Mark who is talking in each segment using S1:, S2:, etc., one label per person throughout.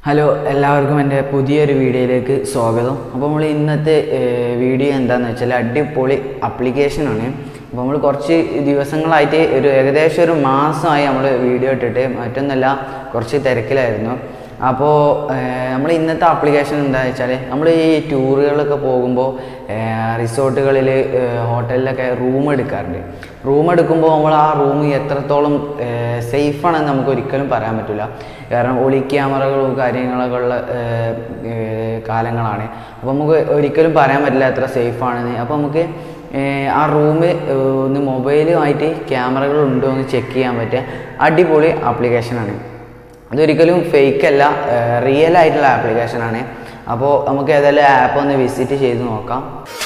S1: hello എല്ലാവർക്കും എൻ്റെ പുതിയൊരു വീഡിയോയിലേക്ക് സ്വാഗതം അപ്പോൾ നമ്മൾ ഇന്നത്തെ ഏർ, വീഡിയോ എന്താണെന്ന് വെച്ചാൽ അടിപൊളി ആപ്ലിക്കേഷനാണ് അപ്പോൾ നമ്മൾ കുറച്ച് ദിവസങ്ങളായിട്ട് ഒരു ഏകദേശം ഒരു മാസമായി നമ്മൾ വീഡിയോ ഇട്ടിട്ട് മറ്റൊന്നല്ല കുറച്ച് തിരക്കിലായിരുന്നു അപ്പോൾ നമ്മൾ ഇന്നത്തെ ആപ്ലിക്കേഷൻ എന്താ വെച്ചാൽ നമ്മൾ ഈ ടൂറുകളൊക്കെ പോകുമ്പോൾ റിസോർട്ടുകളിൽ ഹോട്ടലിലൊക്കെ റൂം എടുക്കാറുണ്ട് റൂം എടുക്കുമ്പോൾ നമ്മൾ ആ റൂം എത്രത്തോളം സേഫാണെന്ന് നമുക്ക് ഒരിക്കലും പറയാൻ പറ്റില്ല കാരണം ഒളി ക്യാമറകളും കാര്യങ്ങളൊക്കെ ഉള്ള ഏർ, ഏർ, കാലങ്ങളാണ് അപ്പോൾ നമുക്ക് ഒരിക്കലും പറയാൻ പറ്റില്ല എത്ര സേഫാണെന്ന് അപ്പോൾ നമുക്ക് ഏർ, ആ റൂം ഒന്ന് മൊബൈലുമായിട്ട് ക്യാമറകൾ ഉണ്ടോ എന്ന് ചെക്ക് ചെയ്യാൻ പറ്റിയ അടിപൊളി ആപ്ലിക്കേഷനാണ് ഇതൊരിക്കലും ഫേക്ക് അല്ല റിയൽ ആയിട്ടുള്ള ആപ്ലിക്കേഷനാണ് അപ്പോൾ നമുക്ക് ഏതായാലും ആപ്പ് ഒന്ന് വിസിറ്റ് ചെയ്ത് നോക്കാം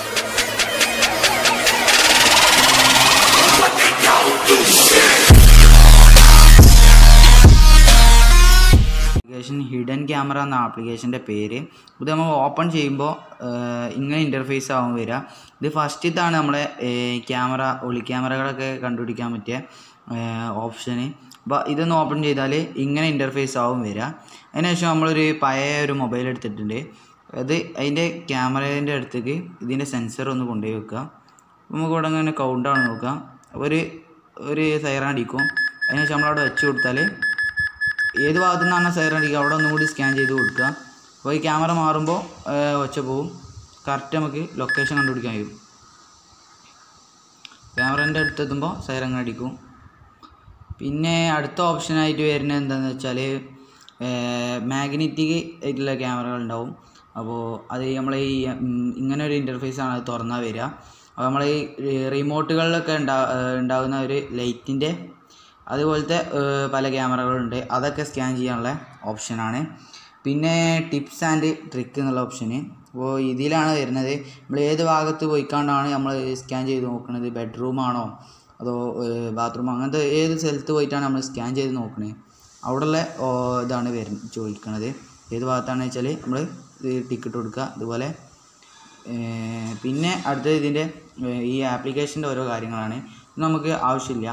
S1: ആപ്ലിക്കേഷൻ ഹിഡൻ ക്യാമറ എന്ന ആപ്ലിക്കേഷൻ്റെ പേര് ഇത് നമ്മൾ ഓപ്പൺ ചെയ്യുമ്പോൾ ഇങ്ങനെ ഇൻ്റർഫേസ് ആവും വരിക ഇത് ഫസ്റ്റത്താണ് നമ്മളെ ക്യാമറ ഒളി ക്യാമറകളൊക്കെ കണ്ടുപിടിക്കാൻ പറ്റിയ ഓപ്ഷന് അപ്പോൾ ഇതൊന്ന് ഓപ്പൺ ചെയ്താൽ ഇങ്ങനെ ഇൻ്റർഫേസ് ആവും വരിക അതിനുശേഷം നമ്മളൊരു പഴയ ഒരു മൊബൈൽ എടുത്തിട്ടുണ്ട് അത് അതിൻ്റെ ക്യാമറേൻ്റെ അടുത്തേക്ക് ഇതിൻ്റെ സെൻസർ ഒന്ന് കൊണ്ടുപോയി വെക്കുക അപ്പോൾ നമുക്ക് ഇവിടെ ഇങ്ങനെ കൗണ്ട് ആണ് നോക്കുക അപ്പോൾ ഒരു ഒരു സൈറൺ അടിക്കും അതിനുശേഷം നമ്മളവിടെ വെച്ച് കൊടുത്താൽ ഏത് ഭാഗത്തു നിന്നാണ് സൈറൺ അടിക്കുക അവിടെ ഒന്നുകൂടി സ്കാൻ ചെയ്ത് കൊടുക്കുക അപ്പോൾ ഈ ക്യാമറ മാറുമ്പോൾ ഒച്ച പോവും കറക്റ്റ് നമുക്ക് ലൊക്കേഷൻ കണ്ടുപിടിക്കാൻ കഴിയും ക്യാമറേൻ്റെ അടുത്തെത്തുമ്പോൾ സൈറൺ അടിക്കും പിന്നെ അടുത്ത ഓപ്ഷനായിട്ട് വരുന്നത് എന്താണെന്ന് വെച്ചാൽ മാഗ്നറ്റിക് ആയിട്ടുള്ള ക്യാമറകൾ ഉണ്ടാവും അപ്പോൾ അത് നമ്മൾ ഈ ഉം, ഇങ്ങനെ ഒരു ഇൻ്റർഫേസ് ആണ് അത് തുറന്നാൽ വരിക അപ്പോൾ നമ്മൾ ഈ റിമോട്ടുകളിലൊക്കെ ഉണ്ടാ ഏഹ് ഉണ്ടാകുന്ന ഒരു ലൈറ്റിൻ്റെ അതുപോലത്തെ ഏഹ്, പല ക്യാമറകളുണ്ട് അതൊക്കെ സ്കാൻ ചെയ്യാനുള്ള ഓപ്ഷനാണ് പിന്നെ ടിപ്സ് ആൻഡ് ട്രിക്ക് എന്നുള്ള ഓപ്ഷന് അപ്പോൾ ഇതിലാണ് വരുന്നത് നമ്മൾ ഏത് ഭാഗത്ത് പോയിക്കാണ്ടാണ് നമ്മൾ സ്കാൻ ചെയ്ത് നോക്കുന്നത് ബെഡ്റൂമാണോ അതോ ബാത്റൂം അങ്ങനത്തെ ഏത് സ്ഥലത്ത് പോയിട്ടാണ് നമ്മൾ സ്കാൻ ചെയ്ത് നോക്കുന്നത് അവിടെയുള്ള ഓ, ഇതാണ് വരുന്നത് ചോദിക്കണത് ഏത് ഭാഗത്താണെന്ന് വെച്ചാൽ നമ്മൾ ടിക്കറ്റ് കൊടുക്കുക അതുപോലെ ഏർ, പിന്നെ അടുത്തത് ഇതിൻ്റെ ഏർ, ഈ ആപ്ലിക്കേഷൻ്റെ ഓരോ കാര്യങ്ങളാണ് ഇത് നമുക്ക് ആവശ്യമില്ല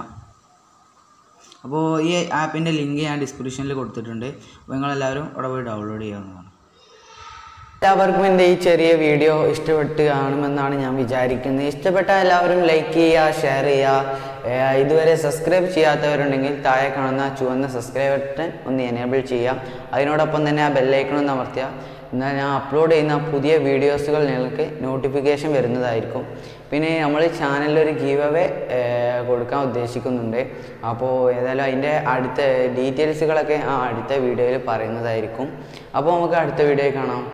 S1: അപ്പോൾ ഈ ആപ്പിൻ്റെ ലിങ്ക് ഞാൻ ഡിസ്ക്രിപ്ഷനിൽ കൊടുത്തിട്ടുണ്ട് അപ്പോൾ നിങ്ങളെല്ലാവരും അവിടെ പോയി ഡൗൺലോഡ് ചെയ്യാവുന്നതാണ് എല്ലാവർക്കും എൻ്റെ ഈ ചെറിയ വീഡിയോ ഇഷ്ടപ്പെട്ട് കാണുമെന്നാണ് ഞാൻ വിചാരിക്കുന്നത് ഇഷ്ടപ്പെട്ട എല്ലാവരും ലൈക്ക് ചെയ്യുക ഷെയർ ചെയ്യുക ഏർ ഇതുവരെ സബ്സ്ക്രൈബ് ചെയ്യാത്തവരുണ്ടെങ്കിൽ താഴെ കാണുന്ന ചുവന്ന സബ്സ്ക്രൈബ് ബട്ടൺ ഒന്ന് എനേബിൾ ചെയ്യാം അതിനോടൊപ്പം തന്നെ ആ ബെല്ലൈക്കൺ ഒന്ന് അമർത്തിയാൽ എന്നാൽ ഞാൻ അപ്ലോഡ് ചെയ്യുന്ന പുതിയ വീഡിയോസുകൾ നിങ്ങൾക്ക് നോട്ടിഫിക്കേഷൻ വരുന്നതായിരിക്കും പിന്നെ നമ്മൾ ചാനലിൽ ഒരു ഗീവ് അവേ കൊടുക്കാൻ ഉദ്ദേശിക്കുന്നുണ്ട് അപ്പോൾ ഏതായാലും അതിൻ്റെ അടുത്ത ഡീറ്റെയിൽസുകളൊക്കെ ആ അടുത്ത വീഡിയോയിൽ പറയുന്നതായിരിക്കും അപ്പോൾ നമുക്ക് അടുത്ത വീഡിയോയിൽ കാണാം